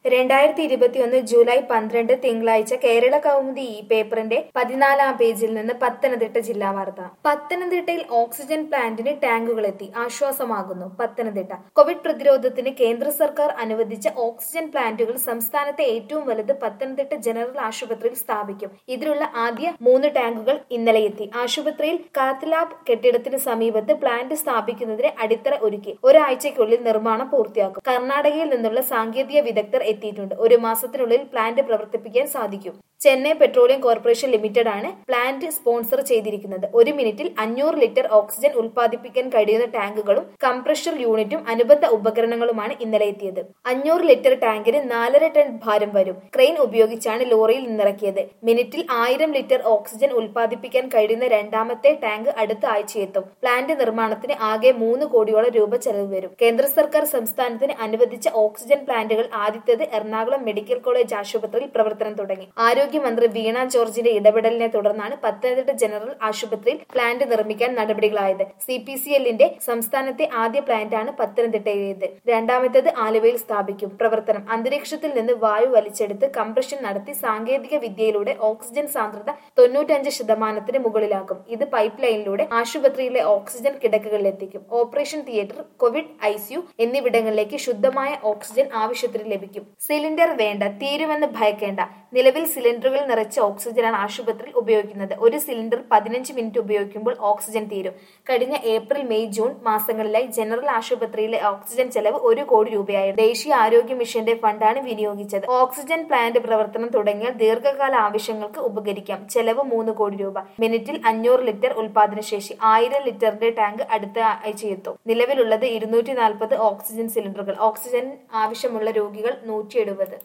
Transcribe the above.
രണ്ടായിരത്തി ഇരുപത്തിയൊന്ന് ജൂലൈ പന്ത്രണ്ട് തിങ്കളാഴ്ച കേരള കൗമുദി ഈ പേപ്പറിന്റെ പതിനാലാം പേജിൽ നിന്ന് പത്തനംതിട്ട ജില്ലാ വാർത്ത പത്തനംതിട്ടയിൽ ഓക്സിജൻ പ്ലാന്റിന് ടാങ്കുകളെത്തി ആശ്വാസമാകുന്നു പത്തനംതിട്ട കോവിഡ് പ്രതിരോധത്തിന് കേന്ദ്ര സർക്കാർ അനുവദിച്ച ഓക്സിജൻ പ്ലാന്റുകൾ സംസ്ഥാനത്തെ ഏറ്റവും വലുത് പത്തനംതിട്ട ജനറൽ ആശുപത്രിയിൽ സ്ഥാപിക്കും ഇതിനുള്ള ആദ്യ മൂന്ന് ടാങ്കുകൾ ഇന്നലെ എത്തി ആശുപത്രിയിൽ കാത്ലാബ് കെട്ടിടത്തിന് സമീപത്ത് പ്ലാന്റ് സ്ഥാപിക്കുന്നതിന് അടിത്തറ ഒരുക്കി ഒരാഴ്ചയ്ക്കുള്ളിൽ നിർമ്മാണം പൂർത്തിയാക്കും കർണാടകയിൽ നിന്നുള്ള സാങ്കേതിക വിദഗ്ധർ എത്തിയിട്ടുണ്ട് ഒരു മാസത്തിനുള്ളിൽ പ്ലാന്റ് പ്രവർത്തിപ്പിക്കാൻ സാധിക്കും ചെന്നൈ പെട്രോളിയം കോർപ്പറേഷൻ ലിമിറ്റഡ് ആണ് പ്ലാന്റ് സ്പോൺസർ ചെയ്തിരിക്കുന്നത് ഒരു മിനിറ്റിൽ അഞ്ഞൂറ് ലിറ്റർ ഓക്സിജൻ ഉൽപ്പാദിപ്പിക്കാൻ കഴിയുന്ന ടാങ്കുകളും കംപ്രഷർ യൂണിറ്റും അനുബന്ധ ഉപകരണങ്ങളുമാണ് ഇന്നലെ എത്തിയത് അഞ്ഞൂറ് ലിറ്റർ ടാങ്കിന് നാലര ടൺ ഭാരം വരും ക്രെയിൻ ഉപയോഗിച്ചാണ് ലോറിയിൽ നിന്നിറക്കിയത് മിനിറ്റിൽ ആയിരം ലിറ്റർ ഓക്സിജൻ ഉൽപ്പാദിപ്പിക്കാൻ കഴിയുന്ന രണ്ടാമത്തെ ടാങ്ക് അടുത്ത ആഴ്ചയെത്തും പ്ലാന്റ് നിർമ്മാണത്തിന് ആകെ മൂന്ന് കോടിയോളം രൂപ ചെലവ് വരും കേന്ദ്ര സർക്കാർ സംസ്ഥാനത്തിന് അനുവദിച്ച ഓക്സിജൻ പ്ലാന്റുകൾ ആദ്യത്തേത് എറണാകുളം മെഡിക്കൽ കോളേജ് ആശുപത്രിയിൽ പ്രവർത്തനം തുടങ്ങി ആരോഗ്യമന്ത്രി വീണ ജോർജിന്റെ ഇടപെടലിനെ തുടർന്നാണ് പത്തനംതിട്ട ജനറൽ ആശുപത്രിയിൽ പ്ലാന്റ് നിർമ്മിക്കാൻ നടപടികളായത് സി പി സി എല്ലിന്റെ സംസ്ഥാനത്തെ ആദ്യ പ്ലാന്റാണ് പത്തനംതിട്ടയിലേത് രണ്ടാമത്തേത് ആലുവയിൽ സ്ഥാപിക്കും പ്രവർത്തനം അന്തരീക്ഷത്തിൽ നിന്ന് വായു വലിച്ചെടുത്ത് കംപ്രഷൻ നടത്തി സാങ്കേതിക വിദ്യയിലൂടെ ഓക്സിജൻ സാന്ദ്രത തൊണ്ണൂറ്റഞ്ച് ശതമാനത്തിന് മുകളിലാക്കും ഇത് പൈപ്പ് ലൈനിലൂടെ ആശുപത്രിയിലെ ഓക്സിജൻ കിടക്കകളിലെത്തിക്കും ഓപ്പറേഷൻ തിയേറ്റർ കോവിഡ് ഐസിയു എന്നിവിടങ്ങളിലേക്ക് ശുദ്ധമായ ഓക്സിജൻ ആവശ്യത്തിന് ലഭിക്കും സിലിണ്ടർ വേണ്ട തീരുമെന്ന് ഭയക്കേണ്ട നിലവിൽ സിലിണ്ടറുകൾ നിറച്ച ഓക്സിജനാണ് ആശുപത്രിയിൽ ഉപയോഗിക്കുന്നത് ഒരു സിലിണ്ടർ പതിനഞ്ച് മിനിറ്റ് ഉപയോഗിക്കുമ്പോൾ ഓക്സിജൻ തീരും കഴിഞ്ഞ ഏപ്രിൽ മെയ് ജൂൺ മാസങ്ങളിലായി ജനറൽ ആശുപത്രിയിലെ ഓക്സിജൻ ചെലവ് ഒരു കോടി രൂപയായി ദേശീയ ആരോഗ്യ മിഷന്റെ ഫണ്ടാണ് വിനിയോഗിച്ചത് ഓക്സിജൻ പ്ലാന്റ് പ്രവർത്തനം തുടങ്ങിയാൽ ദീർഘകാല ആവശ്യങ്ങൾക്ക് ഉപകരിക്കാം ചെലവ് മൂന്ന് കോടി രൂപ മിനിറ്റിൽ അഞ്ഞൂറ് ലിറ്റർ ഉൽപാദന ശേഷി ആയിരം ലിറ്ററിന്റെ ടാങ്ക് അടുത്ത ആഴ്ചയെത്തും നിലവിലുള്ളത് ഇരുന്നൂറ്റി നാൽപ്പത് ഓക്സിജൻ സിലിണ്ടറുകൾ ഓക്സിജൻ ആവശ്യമുള്ള രോഗികൾ നൂറ്റി എഴുപത്